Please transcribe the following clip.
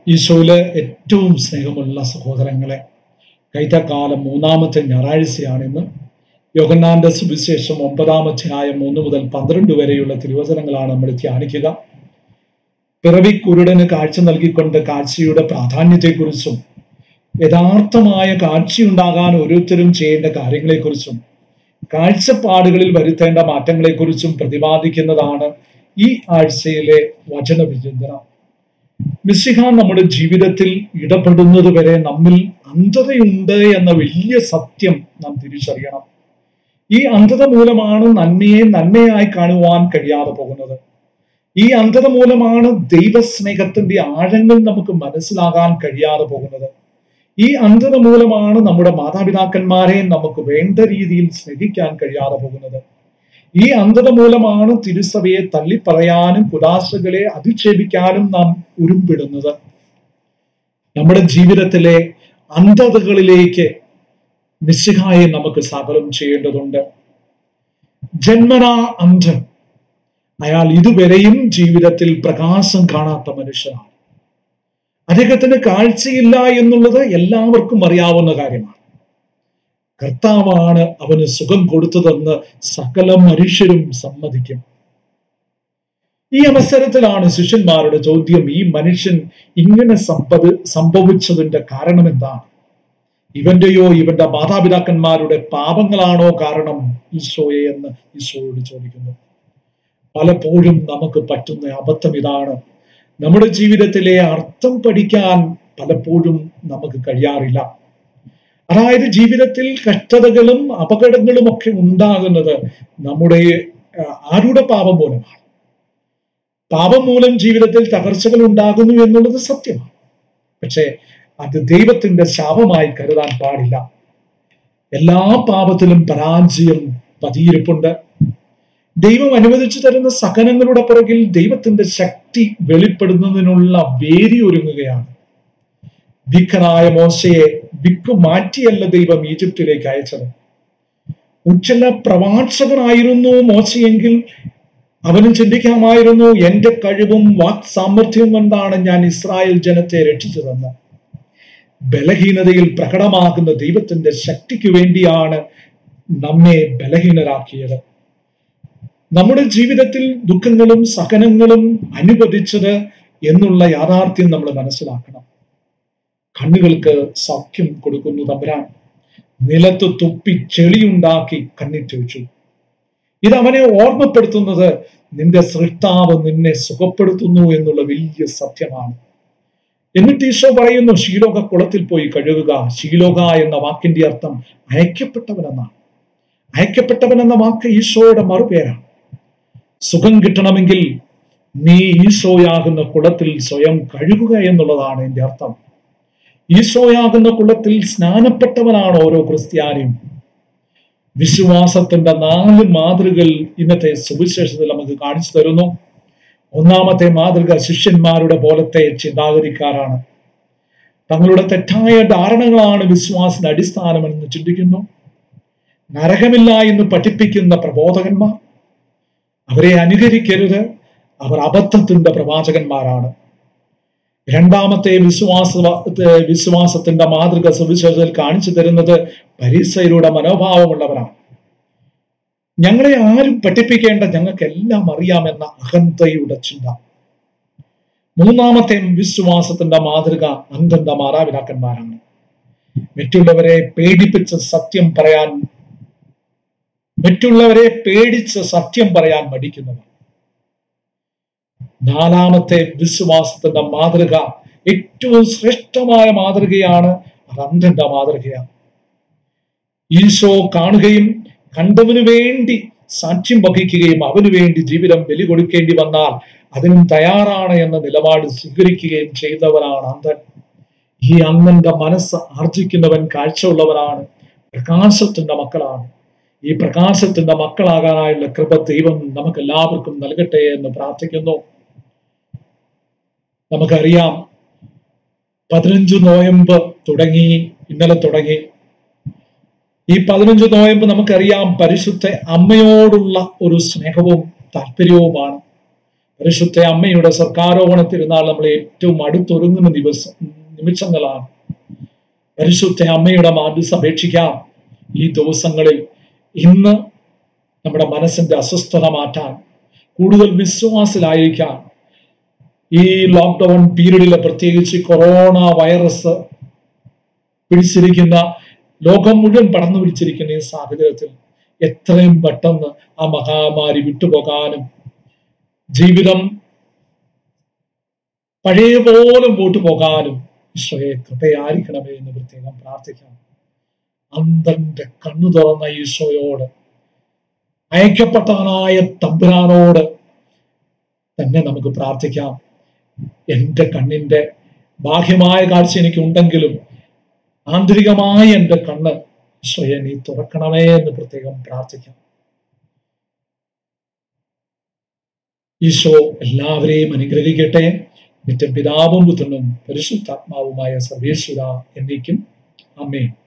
ഈശോയില് ഏറ്റവും സ്നേഹമുള്ള സഹോദരങ്ങളെ കൈത്തക്കാലം മൂന്നാമത്തെ ഞായറാഴ്ചയാണിന്ന് യോഗന്നാന്റെ സുവിശേഷം ഒമ്പതാം അധ്യായം മൂന്ന് മുതൽ പന്ത്രണ്ട് വരെയുള്ള തിരുവചനങ്ങളാണ് നമ്മൾ ധ്യാനിക്കുക പിറവി കുരുടന് കാഴ്ച നൽകിക്കൊണ്ട് കാഴ്ചയുടെ പ്രാധാന്യത്തെക്കുറിച്ചും യഥാർത്ഥമായ കാഴ്ചയുണ്ടാകാൻ ഓരോരുത്തരും ചെയ്യേണ്ട കാര്യങ്ങളെക്കുറിച്ചും കാഴ്ചപ്പാടുകളിൽ വരുത്തേണ്ട മാറ്റങ്ങളെക്കുറിച്ചും പ്രതിപാദിക്കുന്നതാണ് ഈ ആഴ്ചയിലെ വചന വിചിന്തനം മിസ്സിഹ നമ്മുടെ ജീവിതത്തിൽ ഇടപെടുന്നത് വരെ നമ്മിൽ അന്ധതയുണ്ട് എന്ന വലിയ സത്യം നാം തിരിച്ചറിയണം ഈ അന്ധത മൂലമാണ് നന്മയെ നന്മയായി കാണുവാൻ കഴിയാതെ പോകുന്നത് ഈ അന്ധത മൂലമാണ് ദൈവസ്നേഹത്തിന്റെ ആഴങ്ങൾ നമുക്ക് മനസ്സിലാകാൻ കഴിയാതെ പോകുന്നത് ഈ അന്ധത മൂലമാണ് നമ്മുടെ മാതാപിതാക്കന്മാരെ നമുക്ക് വേണ്ട രീതിയിൽ സ്നേഹിക്കാൻ കഴിയാതെ പോകുന്നത് ഈ അന്ധത മൂലമാണ് തിരുസഭയെ തള്ളിപ്പറയാനും കുലാശകളെ അധിക്ഷേപിക്കാനും നാം ഉരുമ്പിടുന്നത് നമ്മുടെ ജീവിതത്തിലെ അന്ധതകളിലേക്ക് നിശ്ചിഹായെ നമുക്ക് സകലം ചെയ്യേണ്ടതുണ്ട് ജന്മനാ അന്ധൻ അയാൾ ഇതുവരെയും ജീവിതത്തിൽ പ്രകാശം കാണാത്ത മനുഷ്യനാണ് അദ്ദേഹത്തിന് കാഴ്ചയില്ല എന്നുള്ളത് എല്ലാവർക്കും അറിയാവുന്ന കാര്യമാണ് കർത്താവാണ് അവന് സുഖം കൊടുത്തതെന്ന് സകല മനുഷ്യരും സമ്മതിക്കും ഈ അവസരത്തിലാണ് ശിഷ്യന്മാരുടെ ചോദ്യം ഈ മനുഷ്യൻ ഇങ്ങനെ സംഭവ സംഭവിച്ചതിന്റെ കാരണം എന്താണ് ഇവന്റെയോ ഇവന്റെ മാതാപിതാക്കന്മാരുടെ പാപങ്ങളാണോ കാരണം ഈശോയെ എന്ന് ഈശോയോട് ചോദിക്കുന്നു പലപ്പോഴും നമുക്ക് പറ്റുന്ന അബദ്ധം ഇതാണ് നമ്മുടെ ജീവിതത്തിലെ അർത്ഥം പഠിക്കാൻ പലപ്പോഴും നമുക്ക് കഴിയാറില്ല അതായത് ജീവിതത്തിൽ കഷ്ടതകളും അപകടങ്ങളും ഒക്കെ ഉണ്ടാകുന്നത് നമ്മുടെ ആരുടെ പാപം മൂലമാണ് പാപം മൂലം ജീവിതത്തിൽ തകർച്ചകൾ ഉണ്ടാകുന്നു എന്നുള്ളത് സത്യമാണ് പക്ഷേ അത് ദൈവത്തിന്റെ ശാപമായി കരുതാൻ പാടില്ല എല്ലാ പാപത്തിലും പരാജയം പതിയിരിപ്പുണ്ട് ദൈവം അനുവദിച്ചു തരുന്ന സഹനങ്ങളുടെ പുറകിൽ ദൈവത്തിന്റെ ശക്തി വെളിപ്പെടുന്നതിനുള്ള വേദി ഒരുങ്ങുകയാണ് വിക്കനായ മോശയെ വിക്കു മാറ്റിയല്ല ദൈവം ഈജിപ്തിലേക്ക് അയച്ചത് ഉച്ചല പ്രവാചകനായിരുന്നു മോശയെങ്കിൽ അവനും ചിന്തിക്കാമായിരുന്നു എന്റെ കഴിവും വാക് സാമർഥ്യവും കൊണ്ടാണ് ഞാൻ ഇസ്രായേൽ ജനത്തെ രക്ഷിച്ചതെന്ന് ബലഹീനതയിൽ പ്രകടമാകുന്ന ദൈവത്തിന്റെ ശക്തിക്ക് വേണ്ടിയാണ് നമ്മെ ബലഹീനരാക്കിയത് നമ്മുടെ ജീവിതത്തിൽ ദുഃഖങ്ങളും സഹനങ്ങളും അനുവദിച്ചത് എന്നുള്ള യാഥാർത്ഥ്യം നമ്മൾ മനസ്സിലാക്കണം കണ്ണുകൾക്ക് സൗഖ്യം കൊടുക്കുന്നു തമ്പുരാൻ നിലത്ത് തുപ്പി ചെളിയുണ്ടാക്കി കണ്ണിറ്റ് വെച്ചു ഇത് അവനെ ഓർമ്മപ്പെടുത്തുന്നത് നിന്റെ സൃഷ്ടാവ് നിന്നെ സുഖപ്പെടുത്തുന്നു എന്നുള്ള വലിയ സത്യമാണ് എന്നിട്ട് ഈശോ പറയുന്നു ശീലോക കുളത്തിൽ പോയി കഴുകുക ശീലോക എന്ന വാക്കിന്റെ അർത്ഥം അയക്കപ്പെട്ടവനെന്നാണ് അയക്കപ്പെട്ടവൻ എന്ന വാക്ക് ഈശോയുടെ മറുപേരാണ് സുഖം കിട്ടണമെങ്കിൽ നീ ഈശോയാകുന്ന കുളത്തിൽ സ്വയം കഴുകുക എന്നുള്ളതാണ് എന്റെ അർത്ഥം ഈശോയാകുന്ന കുളത്തിൽ സ്നാനപ്പെട്ടവനാണ് ഓരോ ക്രിസ്ത്യാനിയും വിശ്വാസത്തിന്റെ നാല് മാതൃകൾ ഇന്നത്തെ സുവിശേഷത്തിൽ നമുക്ക് കാണിച്ചു തരുന്നു ഒന്നാമത്തെ മാതൃക ശിഷ്യന്മാരുടെ പോലത്തെ ചിന്താഗതിക്കാരാണ് തങ്ങളുടെ തെറ്റായ ധാരണകളാണ് വിശ്വാസത്തിന്റെ അടിസ്ഥാനമെന്ന് ചിന്തിക്കുന്നു നരകമില്ല എന്ന് പഠിപ്പിക്കുന്ന പ്രബോധകന്മാർ അവരെ അനുകരിക്കരുത് അവർ അബദ്ധത്തിന്റെ പ്രവാചകന്മാരാണ് രണ്ടാമത്തെ വിശ്വാസ വിശ്വാസത്തിന്റെ മാതൃക സുവിശേഷത്തിൽ കാണിച്ചു തരുന്നത് പരീക്ഷയിലൂടെ മനോഭാവമുള്ളവരാണ് ഞങ്ങളെ ആരും പഠിപ്പിക്കേണ്ട ഞങ്ങൾക്ക് എല്ലാം അറിയാമെന്ന അഹന്തയുടെ ചിന്ത മൂന്നാമത്തെ വിശ്വാസത്തിന്റെ മാതൃക അന്ധന്റെ മാതാപിതാക്കന്മാരാണ് മറ്റുള്ളവരെ പേടിപ്പിച്ച് സത്യം പറയാൻ മറ്റുള്ളവരെ പേടിച്ച് സത്യം പറയാൻ മടിക്കുന്നവർ നാലാമത്തെ വിശ്വാസത്തിന്റെ മാതൃക ഏറ്റവും ശ്രേഷ്ഠമായ മാതൃകയാണ് അത് അന്ധന്റെ മാതൃകയാണ് ഈശോ കാണുകയും കണ്ടവന് വേണ്ടി സാക്ഷ്യം വഹിക്കുകയും അവന് വേണ്ടി ജീവിതം ബലി കൊടുക്കേണ്ടി വന്നാൽ അതിനും തയ്യാറാണ് എന്ന നിലപാട് സ്വീകരിക്കുകയും ചെയ്തവരാണ് അന്ധൻ ഈ അന്ധന്റെ മനസ്സ് ആർജിക്കുന്നവൻ കാഴ്ചയുള്ളവരാണ് പ്രകാശത്തിന്റെ മക്കളാണ് ഈ പ്രകാശത്തിന്റെ മക്കളാകാനായുള്ള കൃപ ദൈവം നമുക്ക് എല്ലാവർക്കും നൽകട്ടെ എന്ന് പ്രാർത്ഥിക്കുന്നു നമുക്കറിയാം പതിനഞ്ച് നോയമ്പ് തുടങ്ങി ഇന്നലെ തുടങ്ങി ഈ പതിനഞ്ച് നോയമ്പ് നമുക്കറിയാം പരിശുദ്ധ അമ്മയോടുള്ള ഒരു സ്നേഹവും താല്പര്യവുമാണ് പരിശുദ്ധ അമ്മയുടെ സർക്കാരോപണ തിരുനാൾ നമ്മൾ ഏറ്റവും അടുത്തൊരുങ്ങുന്ന ദിവസം നിമിഷങ്ങളാണ് പരിശുദ്ധ അമ്മയുടെ മാധ്യസ്ഥ അപേക്ഷിക്കാം ഈ ദിവസങ്ങളിൽ ഇന്ന് നമ്മുടെ മനസ്സിന്റെ അസ്വസ്ഥത മാറ്റാൻ കൂടുതൽ വിശ്വാസിലായിരിക്കാൻ ഈ ലോക്ക്ഡൌൺ പീരീഡിൽ പ്രത്യേകിച്ച് കൊറോണ വൈറസ് പിടിച്ചിരിക്കുന്ന ലോകം മുഴുവൻ പടർന്നു പിടിച്ചിരിക്കുന്ന ഈ സാഹചര്യത്തിൽ എത്രയും പെട്ടെന്ന് ആ മഹാമാരി വിട്ടുപോകാനും ജീവിതം പഴയ പോലെ മുമ്പോട്ട് പോകാനും ഈശോയെ കൃപയായിരിക്കണമേ എന്ന് പ്രത്യേകം പ്രാർത്ഥിക്കാം അന്തന്റെ കണ്ണു തുറന്ന ഈശോയോട് അയക്കപ്പെട്ടവനായ തമ്പുരാനോട് തന്നെ നമുക്ക് പ്രാർത്ഥിക്കാം എൻ്റെ കണ്ണിന്റെ ബാഹ്യമായ കാഴ്ച എനിക്ക് ഉണ്ടെങ്കിലും ആന്തരികമായ എൻ്റെ കണ്ണ് ഈശോയെ നീ തുറക്കണമേ എന്ന് പ്രത്യേകം പ്രാർത്ഥിക്കാം ഈശോ എല്ലാവരെയും അനുഗ്രഹിക്കട്ടെ നിത്യം പിതാവും പുത്രനും പരിശുദ്ധാത്മാവുമായ സർവേശ്വര എന്നേക്കും അമ്മേ